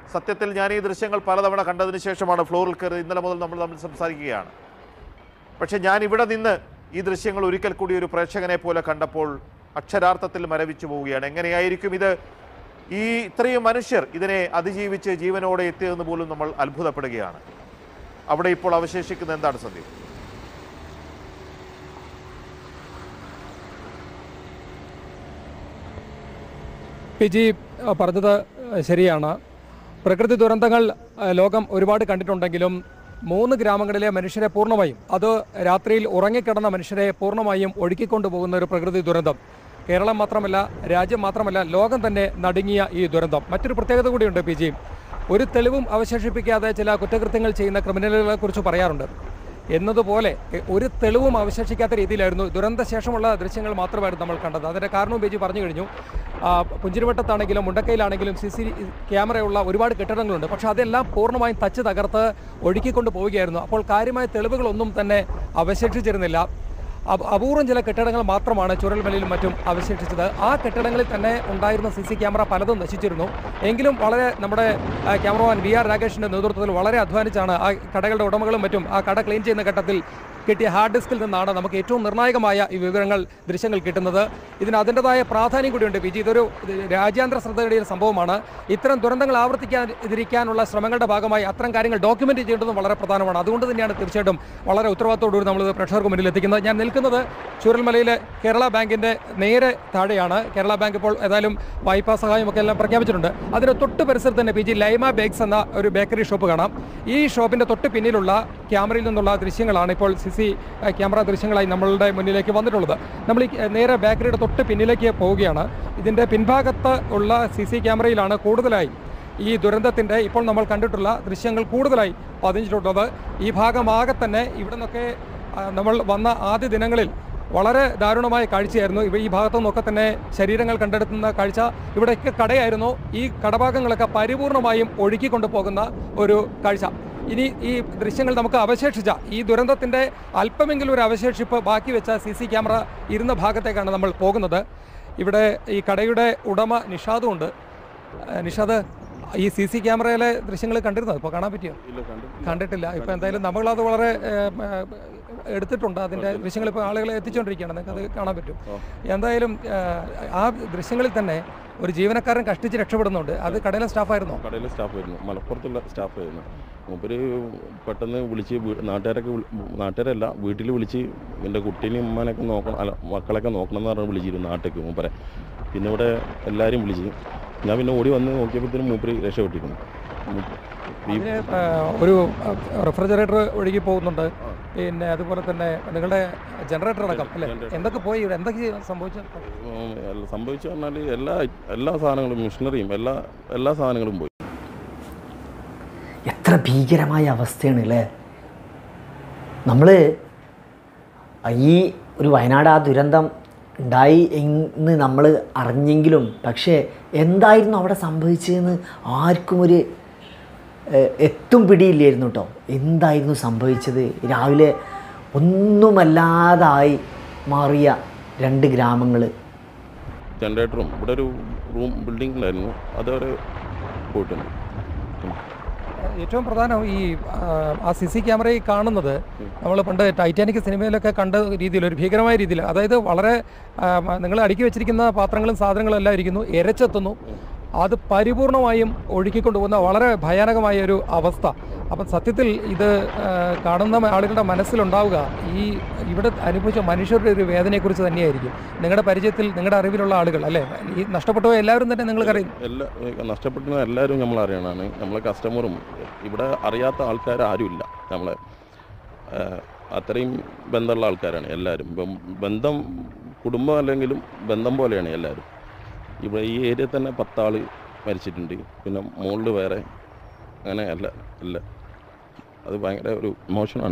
സത്യത്തിൽ ഞാൻ ഈ ദൃശ്യങ്ങൾ പലതവണ കണ്ടതിന് ശേഷമാണ് ഫ്ലോറിൽ കയറി ഇന്നലെ മുതൽ നമ്മൾ തമ്മിൽ സംസാരിക്കുകയാണ് പക്ഷെ ഞാൻ ഇവിടെ നിന്ന് ഈ ദൃശ്യങ്ങൾ ഒരിക്കൽ കൂടി ഒരു പ്രേക്ഷകനെ പോലെ കണ്ടപ്പോൾ അക്ഷരാർത്ഥത്തിൽ മരവിച്ചു പോവുകയാണ് എങ്ങനെയായിരിക്കും ഇത് ഈ ഇത്രയും മനുഷ്യർ ഇതിനെ അതിജീവിച്ച് ജീവനോടെ എത്തിയതെന്ന് പോലും നമ്മൾ അത്ഭുതപ്പെടുകയാണ് അവിടെ ഇപ്പോൾ അവശേഷിക്കുന്ന എന്താണ് സന്ദീപ് പി ജി അഹ് പറഞ്ഞത് അഹ് ശരിയാണ് പ്രകൃതി ദുരന്തങ്ങൾ അഹ് ലോകം ഒരുപാട് കണ്ടിട്ടുണ്ടെങ്കിലും മൂന്ന് ഗ്രാമങ്ങളിലെ മനുഷ്യരെ പൂർണ്ണമായും അത് രാത്രിയിൽ ഉറങ്ങിക്കിടന്ന മനുഷ്യരെ പൂർണ്ണമായും ഒഴുക്കിക്കൊണ്ടുപോകുന്ന ഒരു പ്രകൃതി ദുരന്തം കേരളം മാത്രമല്ല രാജ്യം മാത്രമല്ല ലോകം തന്നെ നടുങ്ങിയ ഈ ദുരന്തം മറ്റൊരു പ്രത്യേകത കൂടിയുണ്ട് പി ജി ഒരു തെളിവും അവശേഷിപ്പിക്കാതെ ചില കുറ്റകൃത്യങ്ങൾ ചെയ്യുന്ന ക്രിമിനലുകളെ കുറിച്ച് പറയാറുണ്ട് എന്നതുപോലെ എ- ഒരു തെളിവും അവശേഷിക്കാത്ത രീതിയിലായിരുന്നു ദുരന്ത ശേഷമുള്ള ദൃശ്യങ്ങൾ മാത്രമായിരുന്നു നമ്മൾ കണ്ടത് അതിൻ്റെ കാരണവും ബേജി പറഞ്ഞു കഴിഞ്ഞു ആ, പുഞ്ചിരിവട്ടത്താണെങ്കിലും മുണ്ടക്കയിലാണെങ്കിലും സി സി ക്യാമറയുള്ള ഒരുപാട് കെട്ടിടങ്ങളുണ്ട് പക്ഷേ അതെല്ലാം പൂർണ്ണമായും തച്ച് തകർത്ത് ഒഴുക്കിക്കൊണ്ട് പോവുകയായിരുന്നു അപ്പോൾ കാര്യമായ തെളിവുകളൊന്നും തന്നെ അവശേഷിച്ചിരുന്നില്ല അപ- അപൂർവം ചില കെട്ടിടങ്ങൾ മാത്രമാണ് ചുരൽമലയിലും മറ്റും അവശേഷിച്ചത് ആ കെട്ടിടങ്ങളിൽ തന്നെ ഉണ്ടായിരുന്ന സി സി ക്യാമറ പലതും നശിച്ചിരുന്നു എങ്കിലും വളരെ നമ്മുടെ ആ, ക്യാമറമാൻ വി ആർ രാകേഷിന്റെ നേതൃത്വത്തിൽ വളരെ അധ്വാനിച്ചാണ് ആ കടകളുടെ ഉടമകളും മറ്റും ആ കട ക്ലീൻ ചെയ്യുന്ന ഘട്ടത്തിൽ കിട്ടിയ ഹാർഡ് ഡിസ്കിൽ നിന്നാണ് നമുക്ക് ഏറ്റവും നിർണായകമായ ഈ വിവരങ്ങൾ ദൃശ്യങ്ങൾ കിട്ടുന്നത് ഇതിന് അതിൻ്റെതായ പ്രാധാന്യം കൂടിയുണ്ട് പി ജി ഇതൊരു രാജ്യാന്തര ശ്രദ്ധയുടെ ഒരു സംഭവമാണ് ഇത്തരം ദുരന്തങ്ങൾ ആവർത്തിക്കാതിരിക്കാനുള്ള ശ്രമങ്ങളുടെ ഭാഗമായി അത്തരം കാര്യങ്ങൾ ഡോക്യുമെന്റ് ചെയ്യേണ്ടതും വളരെ പ്രധാനമാണ് അതുകൊണ്ട് തന്നെയാണ് തീർച്ചയായിട്ടും വളരെ ഉത്തരവാദിത്തോടുകൂടി നമ്മൾ പ്രേക്ഷകർക്ക് മുന്നിൽ എത്തിക്കുന്നത് ഞാൻ നിൽക്കുന്നത് ചൂരൽമലയിലെ കേരള ബാങ്കിന്റെ നേരെ താഴെയാണ് കേരള ബാങ്ക് ഇപ്പോൾ ഏതായാലും വായ്പാ സഹായമൊക്കെ എല്ലാം പ്രഖ്യാപിച്ചിട്ടുണ്ട് അതിന് തൊട്ട് പരിസരത്ത് തന്നെ പി ജി ലൈമ ബേക്സ് എന്ന ഒരു ബേക്കറി ഷോപ്പ് കാണാം ഈ ഷോപ്പിന്റെ തൊട്ട് പിന്നിലുള്ള ക്യാമറയിൽ നിന്നുള്ള ദൃശ്യങ്ങളാണ് ഇപ്പോൾ സി സി ക്യാമറ ദൃശ്യങ്ങളായി നമ്മളുടെ മുന്നിലേക്ക് വന്നിട്ടുള്ളത് നമ്മൾ ഈ നേരെ ബേക്കറിയുടെ തൊട്ട് പിന്നിലേക്ക് പോവുകയാണ് ഇതിന്റെ പിൻഭാഗത്ത് ഉള്ള സി സി ക്യാമറയിലാണ് കൂടുതലായി ഈ ദുരന്തത്തിന്റെ ഇപ്പോൾ നമ്മൾ കണ്ടിട്ടുള്ള ദൃശ്യങ്ങൾ കൂടുതലായി പതിഞ്ഞിട്ടുള്ളത് ഈ ഭാഗമാകെ തന്നെ ഇവിടെ നിന്നൊക്കെ ആ, നമ്മൾ വന്ന ആദ്യ ദിനങ്ങളിൽ വളരെ ദാരുണമായ കാഴ്ചയായിരുന്നു ഇവ ഈ ഭാഗത്തു നിന്നൊക്കെ തന്നെ ശരീരങ്ങൾ കണ്ടെടുക്കുന്ന കാഴ്ച ഇവിടെയൊക്കെ കടയായിരുന്നു ഈ കടഭാഗങ്ങളൊക്കെ പരിപൂർണമായും ഒഴുക്കിക്കൊണ്ടു പോകുന്ന ഒരു കാഴ്ച ഇനി ഈ ദൃശ്യങ്ങൾ നമുക്ക് അവശേഷിച്ച ഈ ദുരന്തത്തിന്റെ അല്പമെങ്കിലും ഒരു അവശേഷിപ്പ് ബാക്കി വെച്ച സി സി ക്യാമറ ഇരുന്ന ഭാഗത്തേക്കാണ് നമ്മൾ പോകുന്നത് ഇവിടെ ഈ കടയുടെ ഉടമ നിഷാദും ഉണ്ട് ഏഹ് നിഷാദ് ഈ സി സി ക്യാമറയിലെ ദൃശ്യങ്ങൾ കണ്ടിരുന്നോ ഇപ്പോൾ കാണാൻ പറ്റിയോ ഇല്ല കണ്ടു കണ്ടിട്ടില്ല ഇപ്പൊ എന്തായാലും നമ്മളത് വളരെ ഏം, ഏ, എടുത്തിട്ടുണ്ട് അതിന്റെ ദൃശ്യങ്ങൾ ഇപ്പോൾ ആളുകളെ എത്തിച്ചുകൊണ്ടിരിക്കുകയാണ് നിങ്ങൾക്ക് അത് കാണാൻ പറ്റും എന്തായാലും ഏ, ആ ദൃശ്യങ്ങളിൽ തന്നെ ഒരു ജീവനക്കാരൻ കഷ്ടിച്ച് രക്ഷപ്പെടുന്നുണ്ട് അത് കടയിലെ സ്റ്റാഫായിരുന്നോ കടയിലെ സ്റ്റാഫ് ആയിരുന്നു മലപ്പുറത്തുള്ള സ്റ്റാഫ് ആയിരുന്നു മൂപ്പര് പെട്ടെന്ന് വിളിച്ച് വീ- നാട്ടുകാരൊക്കെ വിളി- നാട്ടുകാരല്ല വീട്ടിൽ വിളിച്ച് എൻ്റെ കുട്ടീനെയും ഉമ്മാനൊക്കെ നോക്കണം അല്ല മക്കളൊക്കെ നോക്കണം എന്ന് പറഞ്ഞ് വിളിച്ചിരുന്നു നാട്ടിലേക്ക് മൂപ്പരെ പിന്നെ ഇവിടെ എല്ലാവരും വിളിച്ച് ഞാൻ പിന്നെ ഓടി വന്ന് നോക്കിയപ്പോഴത്തേനും മൂപ്പര് രക്ഷപ്പെട്ടിരുന്നു മൂ- ഈ ഇതിന് ഏ, ഒരു റെഫ്രിജറേറ്റർ ഒഴുകി പോകുന്നുണ്ട് പിന്നെ അതുപോലെ തന്നെ നിങ്ങളുടെ ജനറേറ്റർ അടക്കം അല്ലേ Generator. എന്തൊക്കെ പോയി ഇവിടെ എന്തൊക്കെ സംഭവിച്ചു ഉം, എല്ല- സംഭവിച്ചു പറഞ്ഞാൽ എല്ലാ എല്ലാ സാധനങ്ങളും മിഷനറിയും എല്ലാ എല്ലാ സാധനങ്ങളും പോയി എത്ര ഭീകരമായ അവസ്ഥയാണ് അല്ലേ നമ്മൾ ഈ ഒരു വയനാട് ആ ദുരന്തം ഉണ്ടായി എന്ന് നമ്മൾ അറിഞ്ഞെങ്കിലും പക്ഷേ എന്തായിരുന്നു അവിടെ സംഭവിച്ചതെന്ന് ആർക്കും ഒരു ഏഹ്, എത്തും പിടിയില്ലായിരുന്നു കേട്ടോ എന്തായിരുന്നു സംഭവിച്ചത് രാവിലെ ഒന്നുമല്ലാതായി മാറിയ രണ്ട് ഗ്രാമങ്ങൾ ജനറേറ്ററും ഇവിടെ ഒരു റൂം ബിൽഡിംഗ് ഉണ്ടായിരുന്നു അതവരെ പോയിട്ടുണ്ട് ഉം. ഏറ്റവും പ്രധാനം ഈ ആ, ആ സി സി ക്യാമറയിൽ കാണുന്നത് നമ്മൾ പണ്ട് ടൈറ്റാനിക് സിനിമയിലൊക്കെ കണ്ട രീതിയിൽ ഒരു ഭീകരമായ രീതിയിൽ അതായത് വളരെ നിങ്ങൾ അടുക്കി വെച്ചിരിക്കുന്ന പാത്രങ്ങളും സാധനങ്ങളും എല്ലാം ഇരിക്കുന്നു എരച്ചെത്തുന്നു അത് പരിപൂർണമായും ഒഴുക്കിക്കൊണ്ടുപോകുന്ന വളരെ ഭയാനകമായ ഒരു അവസ്ഥ അപ്പം സത്യത്തിൽ ഇത് ആ, കാണുന്ന ആളുകളുടെ മനസ്സിലുണ്ടാവുക ഈ ഇവിടെ അനുഭവിച്ച മനുഷ്യരുടെ ഒരു വേദനയെക്കുറിച്ച് തന്നെയായിരിക്കും നിങ്ങളുടെ പരിചയത്തിൽ നിങ്ങളുടെ അറിവിലുള്ള ആളുകൾ അല്ലേ ഈ നഷ്ടപ്പെട്ടവ എല്ലാവരും തന്നെ നിങ്ങൾക്കറിയും എല്ലാ നഷ്ടപ്പെടുന്ന എല്ലാവരും നമ്മൾ അറിയണമാണ് നമ്മളെ കസ്റ്റമറും ഇവിടെ അറിയാത്ത ആൾക്കാർ ആരുമില്ല നമ്മളെ ആ, അത്രയും ബന്ധമുള്ള ആൾക്കാരാണ് എല്ലാവരും ഇപ്പം ബന്ധം കുടുംബം അല്ലെങ്കിലും ബന്ധം പോലെയാണ് എല്ലാവരും ഇവിടെ ഈ ഏരിയ തന്നെ പത്താൾ മരിച്ചിട്ടുണ്ട് പിന്നെ മുകളിൽ വേറെ അങ്ങനെ അല്ല അല്ല അത് ഭയങ്കര ഒരു ഇമോഷനാണ്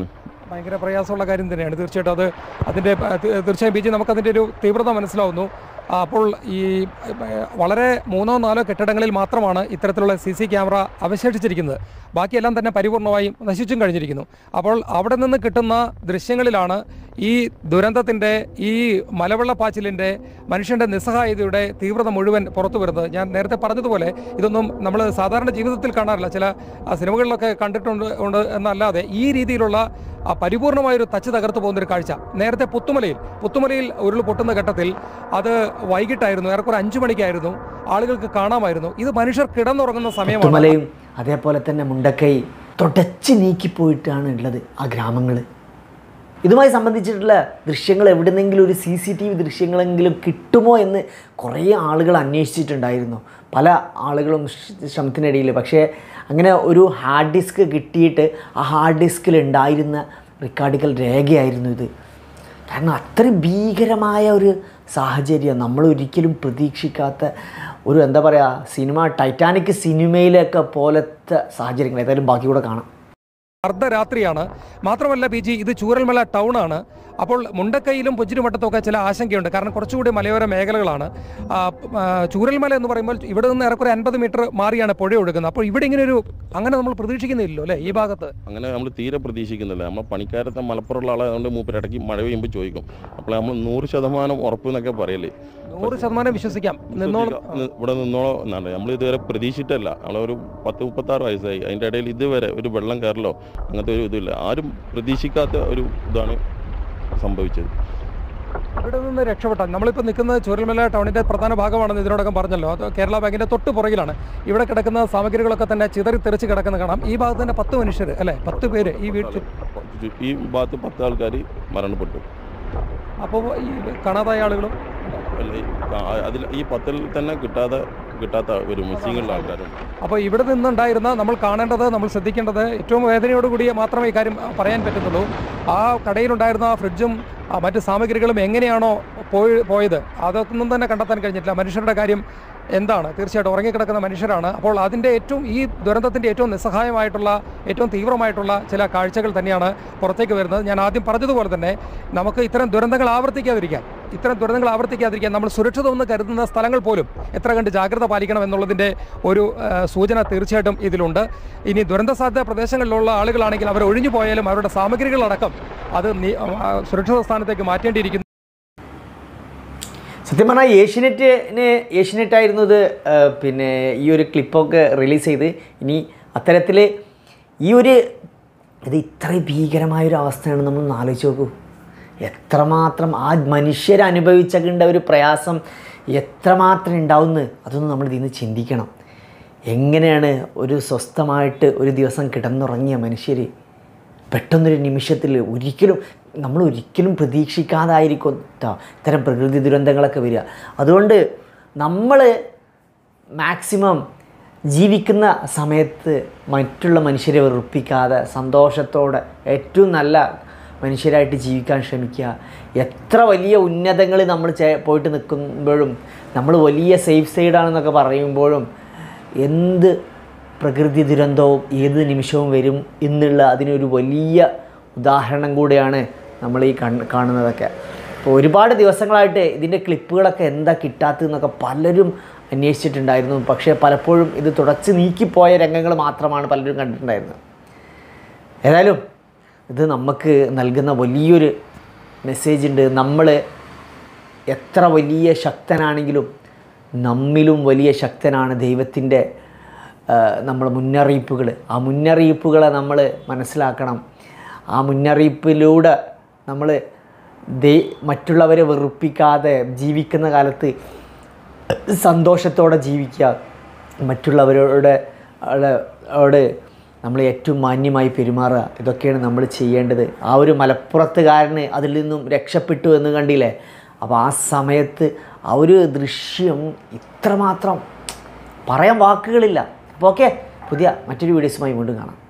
ഭയങ്കര പ്രയാസമുള്ള കാര്യം തന്നെയാണ് തീർച്ചയായിട്ടും അത് അതിൻ്റെ ആ, തീ- തീർച്ചയായും ബി ജി നമുക്കതിൻ്റെ ഒരു തീവ്രത മനസ്സിലാവുന്നു ആ, അപ്പോൾ ഈ ഏ, വളരെ മൂന്നോ നാലോ കെട്ടിടങ്ങളിൽ മാത്രമാണ് ഇത്തരത്തിലുള്ള സി സി ക്യാമറ അവശേഷിച്ചിരിക്കുന്നത് ബാക്കിയെല്ലാം തന്നെ പരിപൂർണമായും നശിച്ചും കഴിഞ്ഞിരിക്കുന്നു അപ്പോൾ അവിടെ നിന്ന് കിട്ടുന്ന ദൃശ്യങ്ങളിലാണ് ഈ ദുരന്തത്തിൻ്റെ ഈ മലവെള്ളപ്പാച്ചിലിൻ്റെ മനുഷ്യൻ്റെ നിസ്സഹായതയുടെ തീവ്രത മുഴുവൻ പുറത്തു വരുന്നത് ഞാൻ നേരത്തെ പറഞ്ഞതുപോലെ ഇതൊന്നും നമ്മൾ സാധാരണ ജീവിതത്തിൽ കാണാറില്ല ചില ആ, സിനിമകളിലൊക്കെ കണ്ടിട്ടുണ്ട് ഉണ്ട് എന്നല്ലാതെ ഈ രീതിയിലുള്ള ആ പരിപൂർണമായൊരു തച്ച് തകർത്ത് പോകുന്നൊരു കാഴ്ച നേരത്തെ പുത്തുമലയിൽ പുത്തുമലയിൽ ഉരുൾ പൊട്ടുന്ന ഘട്ടത്തിൽ അത് വൈകിട്ടായിരുന്നു ഏറെക്കുറെ അഞ്ചു മണിക്കായിരുന്നു ആളുകൾക്ക് കാണാമായിരുന്നു ഇത് മനുഷ്യർ കിടന്നുറങ്ങുന്ന സമയമാണ് പുത്തുമലയും അതേപോലെ തന്നെ മുണ്ടക്കൈ തുടച്ച് നീക്കിപ്പോയിട്ടാണ് ഉള്ളത് ആ ഗ്രാമങ്ങൾ ഇതുമായി സംബന്ധിച്ചിട്ടുള്ള ദൃശ്യങ്ങൾ എവിടുന്നെങ്കിലും ഒരു സി സി ടി വി ദൃശ്യങ്ങളെങ്കിലും കിട്ടുമോ എന്ന് കുറേ ആളുകൾ അന്വേഷിച്ചിട്ടുണ്ടായിരുന്നു പല ആളുകളും ശ്ര- ശ്രമത്തിനിടയിൽ പക്ഷേ അങ്ങനെ ഒരു ഹാർഡ് ഡിസ്ക് കിട്ടിയിട്ട് ആ ഹാർഡ് ഡിസ്കിൽ ഉണ്ടായിരുന്ന റിക്കാർഡിക്കൽ രേഖയായിരുന്നു ഇത് കാരണം അത്രയും ഭീകരമായ ഒരു സാഹചര്യം നമ്മൾ ഒരിക്കലും പ്രതീക്ഷിക്കാത്ത ഒരു എന്താ പറയുക സിനിമ ടൈറ്റാനിക് സിനിമയിലൊക്കെ പോലത്തെ സാഹചര്യങ്ങൾ ഏതായാലും ബാക്കി കൂടെ കാണാം അർദ്ധരാത്രിയാണ് മാത്രമല്ല ബി ജി ഇത് ചൂരൽമല ടൗൺ ആണ് അപ്പോൾ മുണ്ടക്കൈയിലും പുജിരിമട്ടത്തുമൊക്കെ ചില ആശങ്കയുണ്ട് കാരണം കുറച്ചുകൂടി മലയോര മേഖലകളാണ് ആ, ആ, ചൂരൽമല എന്ന് പറയുമ്പോൾ ഇവിടെ നിന്ന് ഏറെക്കുറെ അൻപത് മീറ്റർ മാറിയാണ് പുഴ ഒഴുകുന്നത് അപ്പോൾ ഇവിടെ ഇങ്ങനെ ഒരു അങ്ങനെ നമ്മൾ പ്രതീക്ഷിക്കുന്നില്ലല്ലോ അല്ലേ ഈ ഭാഗത്ത് അങ്ങനെ നമ്മൾ തീരെ പ്രതീക്ഷിക്കുന്നില്ല നമ്മൾ പണിക്കാരത്തെ മലപ്പുറമുള്ള ആളെ അതുകൊണ്ട് മൂപ്പര് ഇടയ്ക്ക് മഴ പെയ്യുമ്പോൾ ചോദിക്കും അപ്പോൾ നമ്മൾ നൂറ് ശതമാനം ഉറപ്പ് എന്നൊക്കെ പറയല്ലേ നൂറ് ശതമാനം വിശ്വസിക്കാം നിന്നോളും നി- ഇവിടെ നിന്നോളോ എന്നാണ് നമ്മൾ ഇതുവരെ പ്രതീക്ഷിച്ചിട്ടല്ല നമ്മളൊരു പത്ത് മുപ്പത്താറ് വയസ്സായി അതിൻ്റെ ഇടയിൽ ഇതുവരെ ഒരു വെള്ളം കയറലോ അങ്ങനത്തെ ഒരു ഇതില്ല ആരും പ്രതീക്ഷിക്കാത്ത ഒരു ഇതാണ് സംഭവിച്ചത് ഇവിടെ നിന്ന് രക്ഷപ്പെട്ടാൽ നമ്മളിപ്പോൾ നിൽക്കുന്നത് ചൂരൽമല ടൗണിൻ്റെ പ്രധാന ഭാഗമാണെന്ന് ഇതിനോടകം പറഞ്ഞല്ലോ അത് കേരള ബാങ്കിൻ്റെ തൊട്ട് പുറകിലാണ് ഇവിടെ കിടക്കുന്ന സാമഗ്രികളൊക്കെ തന്നെ ചിതറി തെറിച്ച് കിടക്കുന്ന കാണാം ഈ ഭാഗത്ത് തന്നെ പത്ത് മനുഷ്യർ അല്ലേ പത്ത് പേര് ഈ വീട്ടിൽ ഈ ഭാഗത്ത് പത്ത് ആൾക്കാർ മരണപ്പെട്ടു അപ്പോൾ ഈ കാണാതായ ആളുകളും അല്ല, ഈ കാ- അതിൽ ഈ പത്തിൽ തന്നെ കിട്ടാതെ കിട്ടാത്ത ഒരു മിസ്സിങ്ങുള്ള ആൾക്കാരുണ്ട് അപ്പോൾ ഇവിടെ നിന്നുണ്ടായിരുന്ന നമ്മൾ കാണേണ്ടത് നമ്മൾ ശ്രദ്ധിക്കേണ്ടത് ഏറ്റവും വേദനയോടുകൂടി മാത്രമേ ഈ കാര്യം ആ, പറയാൻ പറ്റുന്നുള്ളൂ ആ കടയിലുണ്ടായിരുന്ന ആ ഫ്രിഡ്ജും ആ, മറ്റ് സാമഗ്രികളും എങ്ങനെയാണോ പോയി പോയത് അതൊന്നും തന്നെ കണ്ടെത്താൻ കഴിഞ്ഞിട്ടില്ല മനുഷ്യരുടെ കാര്യം എന്താണ് തീർച്ചയായിട്ടും ഉറങ്ങിക്കിടക്കുന്ന മനുഷ്യരാണ് അപ്പോൾ അതിൻ്റെ ഏറ്റവും ഈ ദുരന്തത്തിൻ്റെ ഏറ്റവും നിസ്സഹായമായിട്ടുള്ള ഏറ്റവും തീവ്രമായിട്ടുള്ള ചില കാഴ്ചകൾ തന്നെയാണ് പുറത്തേക്ക് വരുന്നത് ഞാൻ ആദ്യം പറഞ്ഞതുപോലെ തന്നെ നമുക്ക് ഇത്തരം ദുരന്തങ്ങൾ ആവർത്തിക്കാതിരിക്കാൻ ഇത്തരം ദുരന്തങ്ങൾ ആവർത്തിക്കാതിരിക്കാൻ നമ്മൾ സുരക്ഷിതമെന്ന് കരുതുന്ന സ്ഥലങ്ങൾ പോലും എത്ര കണ്ട് ജാഗ്രത പാലിക്കണം എന്നുള്ളതിൻ്റെ ഒരു ആ, സൂചന തീർച്ചയായിട്ടും ഇതിലുണ്ട് ഇനി ദുരന്ത സാധ്യത പ്രദേശങ്ങളിലുള്ള ആളുകളാണെങ്കിൽ അവർ ഒഴിഞ്ഞു പോയാലും അവരുടെ സാമഗ്രികളടക്കം അത് നീ- ആ, സുരക്ഷിത സ്ഥാനത്തേക്ക് മാറ്റേണ്ടിയിരിക്കുന്നു സത്യം പറഞ്ഞാൽ ഏഷ്യനെറ്റിന് ഏഷ്യനെറ്റായിരുന്നു ഇത് ആ, പിന്നെ ഈ ഒരു ക്ലിപ്പൊക്കെ റിലീസ് ചെയ്ത് ഇനി അത്തരത്തിൽ ഈ ഒരു ഇത് ഇത്രയും ഭീകരമായൊരു അവസ്ഥയാണ് നമ്മൾ ആലോചിച്ച് നോക്കൂ എത്രമാത്രം ആ മനുഷ്യർ അനുഭവിച്ചേണ്ട ഒരു പ്രയാസം എത്രമാത്രം ഉണ്ടാവുമെന്ന് അതൊന്നും നമ്മൾ ഇതിൽ നിന്ന് ചിന്തിക്കണം എങ്ങനെയാണ് ഒരു സ്വസ്ഥമായിട്ട് ഒരു ദിവസം കിടന്നുറങ്ങിയ മനുഷ്യർ പെട്ടെന്നൊരു നിമിഷത്തിൽ ഒരിക്കലും നമ്മൾ ഒരിക്കലും പ്രതീക്ഷിക്കാതായിരിക്കും ട്ടോ ഇത്തരം പ്രകൃതി ദുരന്തങ്ങളൊക്കെ വരിക അതുകൊണ്ട് നമ്മൾ മാക്സിമം ജീവിക്കുന്ന സമയത്ത് മറ്റുള്ള മനുഷ്യരെ വെറുപ്പിക്കാതെ സന്തോഷത്തോടെ ഏറ്റവും നല്ല മനുഷ്യരായിട്ട് ജീവിക്കാൻ ശ്രമിക്കുക എത്ര വലിയ ഉന്നതങ്ങൾ നമ്മൾ ചെ- പോയിട്ട് നിൽക്കുമ്പോഴും നമ്മൾ വലിയ സേഫ് സൈഡാണെന്നൊക്കെ പറയുമ്പോഴും എന്ത് പ്രകൃതി ദുരന്തവും ഏത് നിമിഷവും വരും എന്നുള്ള അതിനൊരു വലിയ ഉദാഹരണം കൂടെയാണ് നമ്മൾ ഈ കണ് കാണുന്നതൊക്കെ അപ്പോൾ ഒരുപാട് ദിവസങ്ങളായിട്ട് ഇതിൻ്റെ ക്ലിപ്പുകളൊക്കെ എന്താ കിട്ടാത്തതെന്നൊക്കെ പലരും അന്വേഷിച്ചിട്ടുണ്ടായിരുന്നു പക്ഷേ പലപ്പോഴും ഇത് തുടച്ച് നീക്കിപ്പോയ രംഗങ്ങൾ മാത്രമാണ് പലരും കണ്ടിട്ടുണ്ടായിരുന്നത് ഏതായാലും ഇത് നമുക്ക് നൽകുന്ന വലിയൊരു മെസ്സേജ് ഉണ്ട് നമ്മൾ എത്ര വലിയ ശക്തനാണെങ്കിലും നമ്മിലും വലിയ ശക്തനാണ് ദൈവത്തിൻ്റെ നമ്മൾ മുന്നറിയിപ്പുകൾ ആ മുന്നറിയിപ്പുകളെ നമ്മൾ മനസ്സിലാക്കണം ആ മുന്നറിയിപ്പിലൂടെ നമ്മൾ ദൈ മറ്റുള്ളവരെ വെറുപ്പിക്കാതെ ജീവിക്കുന്ന കാലത്ത് സന്തോഷത്തോടെ ജീവിക്കുക മറ്റുള്ളവരോട് അവിടെ- അവിടെ നമ്മൾ ഏറ്റവും മാന്യമായി പെരുമാറുക ഇതൊക്കെയാണ് നമ്മൾ ചെയ്യേണ്ടത് ആ ഒരു മലപ്പുറത്തുകാരന് അതിൽ നിന്നും രക്ഷപ്പെട്ടു എന്ന് കണ്ടില്ലേ അപ്പോൾ ആ സമയത്ത് ആ ഒരു ദൃശ്യം ഇത്രമാത്രം പറയാൻ വാക്കുകളില്ല അപ്പോൾ ഓക്കെ പുതിയ മറ്റൊരു വീഡിയോസുമായി വീണ്ടും കാണാം